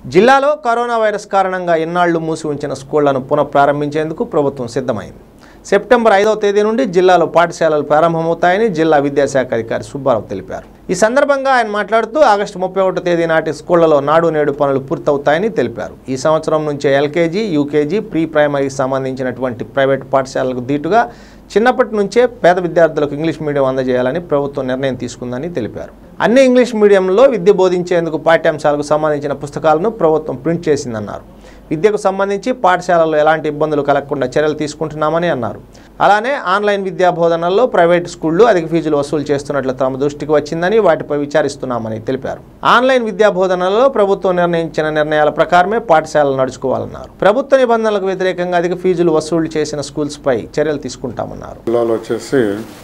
జిల్లాలో corona virus కారణంగా ఎన్నాళ్లు మూసి ఉంచిన స్కూళ్లను పునఃప్రారంభించేందుకు ప్రభుత్వం సిద్ధమైంది సెప్టెంబర్ ఐదవ తేదీ నుండి జిల్లాలో పాఠశాలలు ప్రారంభమవుతాయని జిల్లా విద్యాశాఖ అధికారి సుబ్బారావు తెలిపారు ఈ సందర్భంగా ఆయన మాట్లాడుతూ ఆగస్టు ముప్పై ఒకటో తేదీ నాటి స్కూళ్లలో నాడు నేడు పనులు పూర్తవుతాయని తెలిపారు ఈ సంవత్సరం నుంచే ఎల్కేజీ యూకేజీ ప్రీ ప్రైమరీకి సంబంధించినటువంటి ప్రైవేట్ పాఠశాలలకు దీటుగా చిన్నప్పటి నుంచే పేద విద్యార్థులకు ఇంగ్లీష్ మీడియం అందజేయాలని ప్రభుత్వం నిర్ణయం తీసుకుందని తెలిపారు అన్ని ఇంగ్లీష్ మీడియంలో విద్య బోధించేందుకు పాఠ్యాంశాలకు సంబంధించిన పుస్తకాలను ప్రభుత్వం ప్రింట్ చేసిందన్నారు విద్యకు సంబంధించి పాఠశాలల్లో ఎలాంటి ఇబ్బందులు కలగకుండా చర్యలు తీసుకుంటున్నామని అన్నారు అలానే ఆన్లైన్ విద్యా బోధనల్లో ప్రైవేట్ స్కూళ్లు అధిక ఫీజులు వసూలు చేస్తున్నట్లు తమ దృష్టికి వచ్చిందని వాటిపై విచారిస్తున్నామని తెలిపారు ఆన్లైన్ విద్యా బోధనలో ప్రభుత్వం నిర్ణయించిన నిర్ణయాల ప్రకారమే పాఠశాలలు నడుచుకోవాలన్నారు ప్రభుత్వ నిబంధనలకు వ్యతిరేకంగా అధిక ఫీజులు వసూలు చేసిన స్కూల్స్పై చర్యలు తీసుకుంటామన్నారు జిల్లాలో వచ్చేసి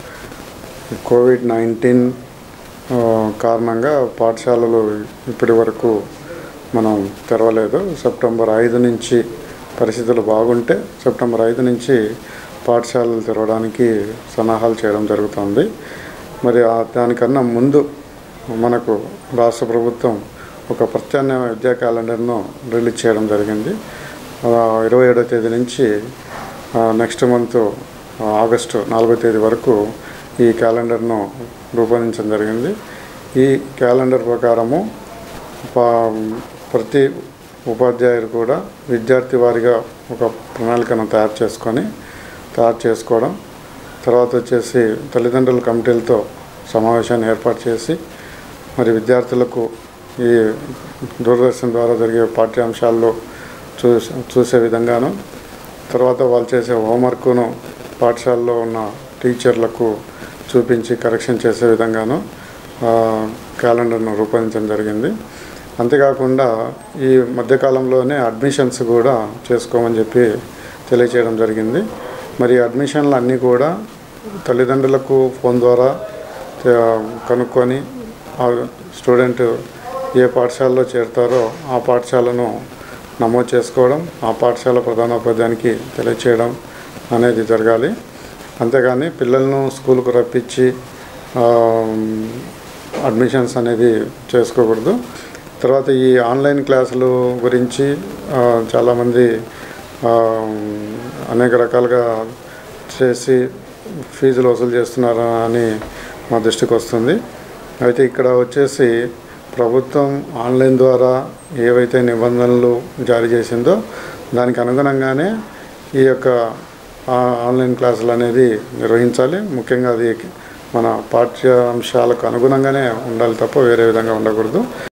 కోవిడ్ నైన్టీన్ కారణంగా పాఠశాలలు ఇప్పటి వరకు మనం తెరవలేదు సెప్టెంబర్ ఐదు నుంచి పరిస్థితులు బాగుంటే సెప్టెంబర్ ఐదు నుంచి పాఠశాలలు తెరవడానికి సన్నాహాలు చేయడం జరుగుతుంది మరి ఆ- దానికన్నా ముందు మనకు రాష్ట్ర ప్రభుత్వం ఒక ప్రత్యామ్నాయ విద్యా క్యాలెండర్ను రిలీజ్ చేయడం జరిగింది ఇరవై ఏడో తేదీ నుంచి నెక్స్ట్ మంత్ ఆగస్టు నాలుగో తేదీ వరకు ఈ క్యాలెండర్ను రూపొందించడం జరిగింది ఈ క్యాలెండర్ ప్రకారము పా- ప్రతి ఉపాధ్యాయుడు కూడా విద్యార్థి వారిగా ఒక ప్రణాళికను తయారు చేసుకొని తయారు చేసుకోవడం తర్వాత వచ్చేసి తల్లిదండ్రుల కమిటీలతో సమావేశాన్ని ఏర్పాటు చేసి మరి విద్యార్థులకు ఈ దూరదర్శన్ ద్వారా జరిగే పాఠ్యాంశాల్లో చూసే చూసే విధంగాను తర్వాత వాళ్ళు చేసే హోంవర్క్ను పాఠశాలలో ఉన్న టీచర్లకు చూపించి కరెక్షన్ చేసే విధంగాను ఆ, క్యాలెండర్ను రూపొందించడం జరిగింది అంతేకాకుండా ఈ మధ్యకాలంలోనే అడ్మిషన్స్ కూడా చేసుకోమని చెప్పి తెలియచేయడం జరిగింది మరి అడ్మిషన్లు అన్నీ కూడా తల్లిదండ్రులకు ఫోన్ ద్వారా ఆ, కనుక్కొని ఆ స్టూడెంట్ ఏ పాఠశాలలో చేరుతారో ఆ పాఠశాలను నమోదు చేసుకోవడం ఆ పాఠశాల ప్రధానోపాధ్యాయునికి తెలియచేయడం అనేది జరగాలి అంతేగాని పిల్లలను స్కూల్కు రప్పించి ఆ, అడ్మిషన్స్ అనేది చేసుకోకూడదు తర్వాత ఈ ఆన్లైన్ క్లాసులు గురించి ఆ, చాలామంది ఆ, అనేక రకాలుగా చేసి ఫీజులు వసూలు చేస్తున్నారు అని మా దృష్టికి వస్తుంది అయితే ఇక్కడ వచ్చేసి ప్రభుత్వం ఆన్లైన్ ద్వారా ఏవైతే నిబంధనలు జారీ చేసిందో దానికి అనుగుణంగానే ఈ యొక్క ఆ, ఆన్లైన్ క్లాసులు అనేది నిర్వహించాలి ముఖ్యంగా అది మన పాఠ్యాంశాలకు అనుగుణంగానే ఉండాలి తప్ప వేరే విధంగా ఉండకూడదు